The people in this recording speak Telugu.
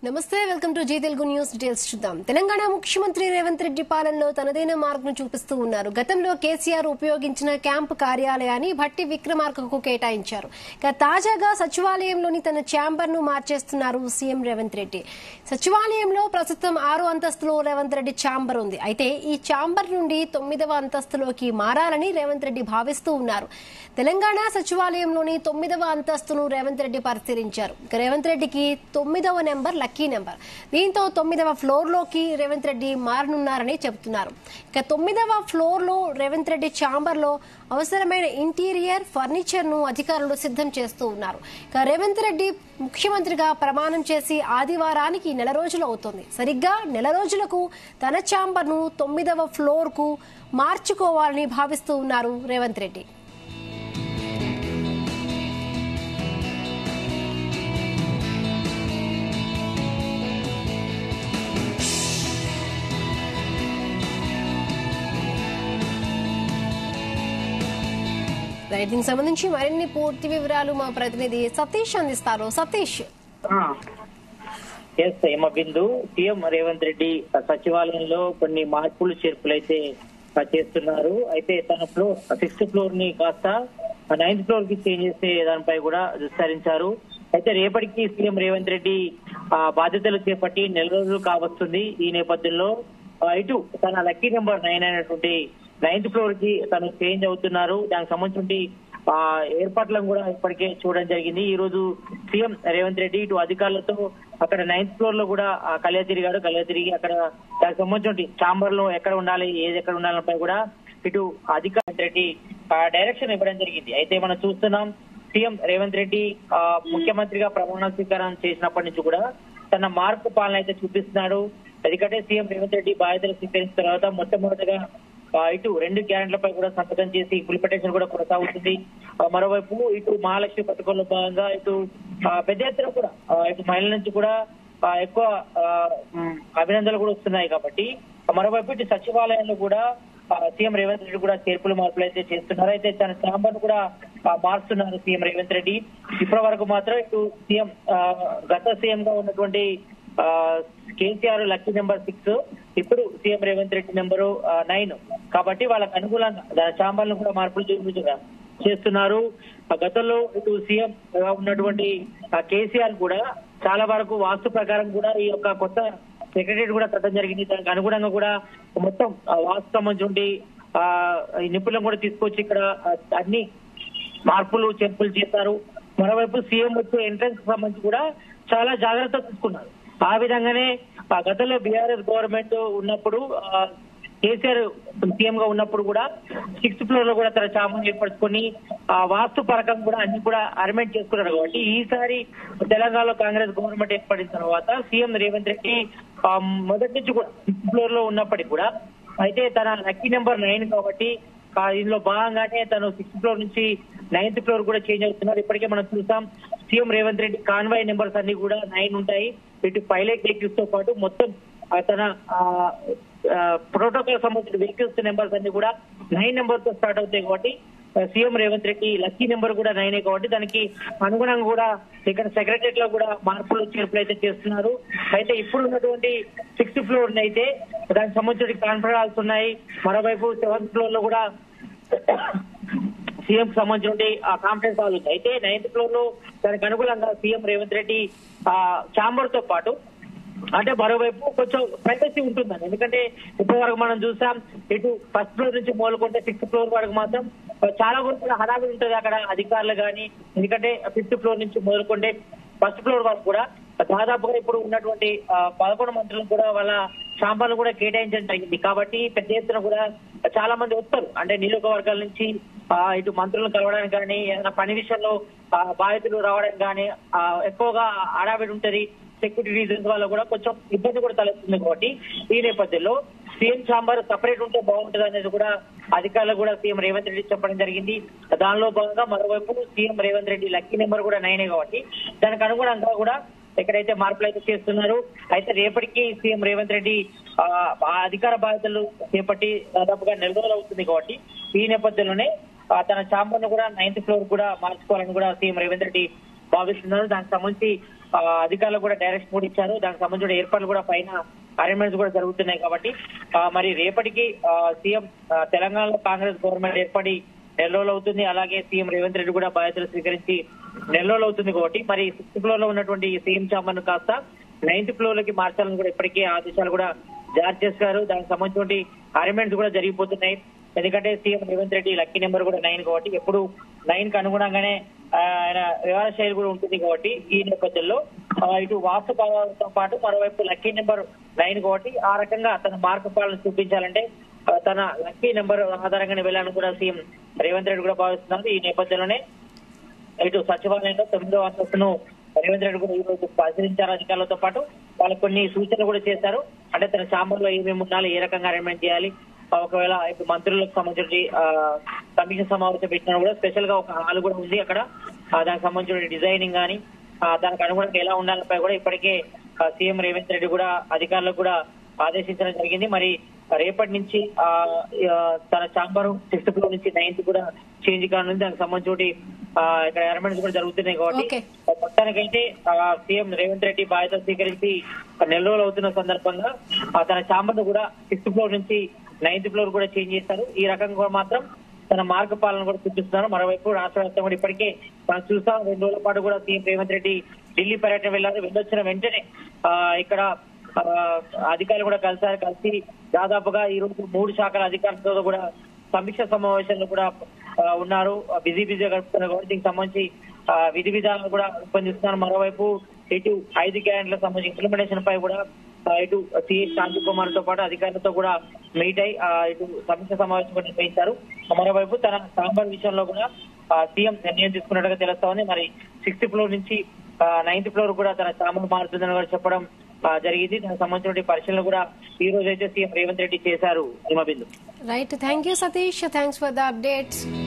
నమస్తే welcome to Zee Telugu news details చూద్దాం తెలంగాణ ముఖ్యమంత్రి రేవంత్ రెడ్డి పాలనలో తనదైన మార్పును చూపిస్తూ ఉన్నారు గతంలో కేసీఆర్ ఉపయోగించిన క్యాంపు కార్యాలయాన్ని భట్టి విక్రమార్కకు కేటాయించారు ఇక తాజాగా సచివాలయంలోని తన ఛాంబర్ ను మార్చేస్తున్నారు సీఎం రేవంత్ రెడ్డి సచివాలయంలో ప్రస్తుతం ఆరో అంతస్తులో రేవంత్ రెడ్డి ఛాంబర్ ఉంది అయితే ఈ ఛాంబర్ నుండి తొమ్మిదవ అంతస్తులోకి మారాలని రేవంత్ రెడ్డి భావిస్తూ ఉన్నారు తెలంగాణ సచివాలయంలోని తొమ్మిదవ అంతస్తును రేవంత్ రెడ్డి పరిశీలించారు ఇక రేవంత్ రెడ్డికి తొమ్మిదవ నెంబర్ లక్కీ నెంబర్ దీంతో తొమ్మిదవ ఫ్లోర్ లోకి రేవంత్ రెడ్డి మారనున్నారని చెబుతున్నారు ఇక తొమ్మిదవ ఫ్లోర్ లో రేవంత్ రెడ్డి ఛాంబర్ లో అవసరమైన ఇంటీరియర్ ఫర్నిచర్ ను అధికారులు సిద్ధం చేస్తూ ఉన్నారు ఇక రేవంత్ రెడ్డి ముఖ్యమంత్రిగా ప్రమాణం చేసి ఆదివారానికి నెల రోజులు అవుతోంది సరిగ్గా నెల రోజులకు తన ఛాంబర్ ను తొమ్మిదవ ఫ్లోర్ కు మార్చుకోవాలని భావిస్తూ ఉన్నారు రేవంత్ రెడ్డి రైట్ దీనికి సంబంధించి మరిన్ని పూర్తి వివరాలు మా ప్రతినిధి సతీష్ అందిస్తారు సతీష్ ఎస్ హేమ బిందు సీఎం రేవంత్ రెడ్డి సచివాలయంలో కొన్ని మార్పులు చేర్పులు అయితే చేస్తున్నారు అయితే తన ఫ్లోర్ సిక్స్త్ ఫ్లోర్ ని కాస్త నైన్త్ ఫ్లోర్ కి చేంజ్ చేసే దానిపై కూడా విస్తరించారు అయితే రేపటికి సీఎం రేవంత్ రెడ్డి ఆ, బాధ్యతలు చేపట్టి నెల రోజులు కావస్తుంది ఈ నేపథ్యంలో ఆ, ఇటు తన లక్కీ నెంబర్ నైన్ అయినటువంటి నైన్త్ ఫ్లోర్ కి తను చేంజ్ అవుతున్నారు దానికి సంబంధించి ఆ ఏర్పాట్లను కూడా ఇప్పటికే చూడడం జరిగింది ఈ రోజు సీఎం రేవంత్ రెడ్డి ఇటు అధికారులతో అక్కడ నైన్త్ ఫ్లోర్ లో కూడా ఆ, కలియ తిరిగాడు కలియ తిరిగి అక్కడ దానికి సంబంధించి ఛాంబర్ లో ఎక్కడ ఉండాలి ఏది ఎక్కడ ఉండాలపై కూడా ఇటు అధికారి రెడ్డి ఆ, డైరెక్షన్ ఇవ్వడం జరిగింది అయితే మనం చూస్తున్నాం సీఎం రేవంత్ రెడ్డి ఆ, ముఖ్యమంత్రిగా ప్రమాణ స్వీకారం చేసినప్పటి నుంచి కూడా తన మార్పు పాలన అయితే చూపిస్తున్నాడు ఎందుకంటే సీఎం రేవంత్ రెడ్డి బాధ్యతలు స్వీకరించిన తర్వాత మొట్టమొదటిగా ఆ, ఇటు రెండు గ్యారెంట్లపై కూడా సంతకం చేసి ఇంప్లిమెంటేషన్ కూడా కొనసాగుతుంది ఆ, మరోవైపు ఇటు మహాలక్ష్మి పథకంలో భాగంగా ఇటు ఆ, పెద్ద ఎత్తున కూడా ఆ, ఇటు మహిళల నుంచి కూడా ఆ, ఎక్కువ ఆ, మ్, అభినందనలు కూడా వస్తున్నాయి కాబట్టి ఆ, మరోవైపు ఇటు సచివాలయంలో కూడా ఆ, సీఎం రేవంత్ రెడ్డి కూడా చేర్పులు మార్పులు అయితే చేస్తున్నారు అయితే తన ఛాంబర్ కూడా ఆ, మారుస్తున్నారు సీఎం రేవంత్ రెడ్డి ఇప్పటి వరకు మాత్రం ఇటు సీఎం ఆ, గత సీఎం గా ఉన్నటువంటి ఆ, కేసీఆర్ లక్కీ నెంబర్ సిక్స్ ఇప్పుడు CM Revanth Reddy number nine కాబట్టి వాళ్ళకి అనుకూలంగా దాని ఛాంబర్లను కూడా మార్పులు చూపించగా చేస్తున్నారు ఆ, గతంలో ఇటు సీఎం గా ఉన్నటువంటి ఆ, కేసీఆర్ కూడా చాలా వరకు వాస్తు ప్రకారం కూడా ఈ యొక్క కొత్త సెక్రటరీ కూడా కట్టడం జరిగింది దానికి అనుగుణంగా కూడా మొత్తం ఆ, వాస్తు సంబంధించి ఆ ఈ నిపుణులను కూడా తీసుకొచ్చి ఇక్కడ ఆ, అన్ని మార్పులు చేర్పులు చేశారు మరోవైపు సీఎం వచ్చే ఎంట్రన్స్ సంబంధించి కూడా చాలా జాగ్రత్త తీసుకున్నారు ఆ విధంగానే ఆ గతంలో బీఆర్ఎస్ గవర్నమెంట్ ఉన్నప్పుడు ఆ, కేసీఆర్ సీఎం గా ఉన్నప్పుడు కూడా సిక్స్త్ ఫ్లోర్ లో కూడా తన చామం ఏర్పరచుకొని ఆ వాస్తు పరకం కూడా అన్ని కూడా అరేంజ్ చేసుకున్నారు కాబట్టి ఈసారి తెలంగాణలో కాంగ్రెస్ గవర్నమెంట్ ఏర్పడిన తర్వాత సీఎం రేవంత్ రెడ్డి ఆ, మొదటి నుంచి కూడా సిక్స్త్ ఫ్లోర్ లో ఉన్నప్పటికీ కూడా అయితే తన లక్కీ నెంబర్ నైన్ కాబట్టి ఆ, ఇందులో భాగంగానే తను సిక్స్త్ ఫ్లోర్ నుంచి నైన్త్ ఫ్లోర్ కూడా చేంజ్ అవుతున్నారు ఇప్పటికే మనం చూసాం CM Revanth Reddy convoy numbers అన్ని కూడా నైన్ ఉంటాయి ఇటు పైలట్ వెహికల్స్ తో పాటు మొత్తం ఆ, తన ప్రోటోకాల్ సంబంధించిన వెహికల్స్ నెంబర్స్ అన్ని కూడా నైన్ నెంబర్ తో స్టార్ట్ అవుతాయి కాబట్టి ఆ, CM Revanth Reddy lucky number కూడా నైనే కాబట్టి దానికి అనుగుణంగా కూడా ఇక్కడ సెక్రటరియట్ లో కూడా మార్పులు చేర్పులు అయితే చేస్తున్నారు అయితే ఇప్పుడు ఉన్నటువంటి సిక్స్త్ ఫ్లోర్ అయితే దానికి సంబంధించిన కాన్ఫరెన్స్ హాల్స్ ఉన్నాయి మరోవైపు సెవెంత్ ఫ్లోర్ లో కూడా సీఎం సంబంధించిన ఆ కాన్ఫరెన్స్ హాల్ ఉంది అయితే నైన్త్ ఫ్లోర్ లో దానికి అనుగుణంగా సీఎం రేవంత్ రెడ్డి ఆ చాంబర్ తో పాటు అంటే మరోవైపు కొంచెం ప్రైవసీ ఉంటుందండి ఎందుకంటే ఇప్పటి వరకు మనం చూసాం ఇటు ఫస్ట్ ఫ్లోర్ నుంచి మొదలుకుంటే సిక్స్త్ ఫ్లోర్ వరకు మాత్రం చాలా వరకు కూడా హడావిడి ఉంటుంది అక్కడ అధికారులు కానీ ఎందుకంటే ఫిఫ్త్ ఫ్లోర్ నుంచి మొదలుకుంటే ఫస్ట్ ఫ్లోర్ వరకు కూడా దాదాపుగా ఇప్పుడు ఉన్నటువంటి ఆ, పదకొండు మంత్రులు కూడా వాళ్ళ శాంపాలు కూడా కేటాయించడం జరిగింది కాబట్టి పెద్ద ఎత్తున కూడా చాలా మంది వస్తారు అంటే నియోజకవర్గాల నుంచి ఆ, ఇటు మంత్రులను కలవడానికి కానీ ఏదైనా పని విషయంలో ఆ, బాధితులు రావడానికి కానీ ఆ, ఎక్కువగా హడావిడి ఉంటది సెక్యూరిటీ రీజన్స్ వల్ల కూడా కొంచెం ఇబ్బంది కూడా తలెత్తుంది కాబట్టి ఈ నేపథ్యంలో సీఎం ఛాంబర్ సపరేట్ ఉంటే బాగుంటుంది అనేది కూడా అధికారులు కూడా సీఎం రేవంత్ రెడ్డి చెప్పడం జరిగింది దానిలో భాగంగా మరోవైపు CM Revanth Reddy lucky number కూడా నైనే కాబట్టి దానికి అనుగుణంగా కూడా ఎక్కడైతే మార్పులు అయితే చేస్తున్నారు అయితే రేపటికి సీఎం రేవంత్ రెడ్డి ఆ, ఆ అధికార బాధ్యతలు చేపట్టి దాదాపుగా నెల రోజులు అవుతుంది కాబట్టి ఈ నేపథ్యంలోనే ఆ, తన ఛాంబర్ ను కూడా నైన్త్ ఫ్లోర్ కూడా మార్చుకోవాలని కూడా సీఎం రేవంత్ రెడ్డి భావిస్తున్నారు దానికి సంబంధించి ఆ, అధికారులకు కూడా డైరెక్షన్ కూడా ఇచ్చారు దానికి సంబంధించిన ఏర్పాట్లు కూడా పైన అరేంజ్మెంట్స్ కూడా జరుగుతున్నాయి కాబట్టి ఆ, మరి రేపటికి ఆ, సీఎం ఆ, తెలంగాణలో కాంగ్రెస్ గవర్నమెంట్ ఏర్పడి నెల రోజులు అవుతుంది అలాగే సీఎం రేవంత్ రెడ్డి కూడా బాధ్యతలు స్వీకరించి నెల రోజులు అవుతుంది కాబట్టి మరి సిక్స్త్ ఫ్లోర్ లో ఉన్నటువంటి ఈ సీఎం చాంబర్ కాస్త నైన్త్ ఫ్లోర్ లోకి మార్చాలని కూడా ఇప్పటికే ఆదేశాలు కూడా జారీ చేశారు దానికి సంబంధించిన అరేంజ్మెంట్స్ కూడా జరిగిపోతున్నాయి ఎందుకంటే CM Revanth Reddy lucky number కూడా నైన్ కాబట్టి ఎప్పుడు నైన్ కి అనుగుణంగానే ఆ, ఆయన వ్యవహార శైలి కూడా ఉంటుంది కాబట్టి ఈ నేపథ్యంలో ఆ, ఇటు వాస్తు పాలనతో పాటు మరోవైపు లక్కీ నెంబర్ నైన్ కాబట్టి ఆ రకంగా తన మార్పు పాలన చూపించాలంటే ఆ, తన లక్కీ నెంబర్ ఆధారంగానే వెళ్ళాలని కూడా సీఎం రేవంత్ రెడ్డి కూడా భావిస్తున్నారు ఈ నేపథ్యంలోనే ఇటు సచివాలయంలో తొమ్మిదో అంతస్తును రేవంత్ రెడ్డి కూడా ఈ రోజు పరిశీలించారు అధికారులతో పాటు వాళ్ళకి కొన్ని సూచనలు కూడా చేశారు అంటే తన ఛాంబర్ లో ఏమేమి ఉండాలి ఏ రకంగా అరేంజ్మెంట్ చేయాలి ఆ, ఒకవేళ ఇప్పుడు మంత్రులకు సంబంధించి ఆ, కమిషన్ సమావేశం పెట్టినా కూడా స్పెషల్ గా ఒక హాల్ కూడా ఉంది అక్కడ ఆ, దానికి సంబంధించిన డిజైనింగ్ కానీ దానికి అనుగుణంగా ఎలా ఉండాలపై కూడా ఇప్పటికే ఆ, సీఎం రేవంత్ రెడ్డి కూడా అధికారులకు కూడా ఆదేశించడం జరిగింది మరి రేపటి నుంచి ఆ ఆ, తన చాంబర్ సిక్స్త్ ఫ్లోర్ నుంచి నైన్త్ కూడా చేంజ్ కానుంది దానికి సంబంధించి ఆ, ఇక్కడ అరేంజ్మెంట్స్ కూడా జరుగుతున్నాయి కాబట్టి Okay. మొత్తానికైతే ఆ, సీఎం రేవంత్ రెడ్డి బాధ్యత స్వీకరించి నెల రోజులు అవుతున్న సందర్భంగా ఆ, తన చాంబర్ ను కూడా సిక్స్త్ ఫ్లోర్ నుంచి నైన్త్ ఫ్లోర్ కూడా చేంజ్ చేశారు ఈ రకంగా మాత్రం తన మార్గ పాలన కూడా చూపిస్తున్నారు మరోవైపు రాష్ట్ర వ్యాప్తంగా కూడా ఇప్పటికే మనం చూస్తాం రెండు రోజుల పాటు కూడా సీఎం రేవంత్ రెడ్డి ఢిల్లీ పర్యటన వెళ్లారు వెళ్ళొచ్చిన వెంటనే ఆ, ఇక్కడ ఆ, అధికారులు కూడా కలిసారు కలిసి దాదాపుగా ఈ రోజు మూడు శాఖల అధికారులతో కూడా సమీక్ష సమావేశాలు కూడా ఆ, ఉన్నారు బిజీ బిజీగా గడుపుతున్నారు కాబట్టి దీనికి సంబంధించి ఆ, విధి విధానాలు కూడా రూపొందిస్తున్నారు మరోవైపు ఇటు ఐదు గ్యారెంట్లకు సంబంధించి ఇంప్లిమెంటేషన్ పై కూడా ఆ, ఇటు సిఎస్ శాంతి కుమార్ తో పాటు అధికారులతో కూడా మీట్ అయి ఆ, ఇటు సమీక్ష సమావేశం కూడా నిర్వహించారు మరోవైపు తన సాంబార్ విషయంలో కూడా ఆ, సీఎం నిర్ణయం తీసుకున్నట్టుగా తెలుస్తా మరి సిక్స్త్ ఫ్లోర్ నుంచి నైన్త్ ఫ్లోర్ కూడా తన సాంబార్ మారుతుందని కూడా చెప్పడం ఆ, జరిగింది దానికి సంబంధించిన పరిశీలన కూడా ఈ రోజు అయితే సీఎం రేవంత్ రెడ్డి చేశారు Himabindu right thank you Satish thanks for the updates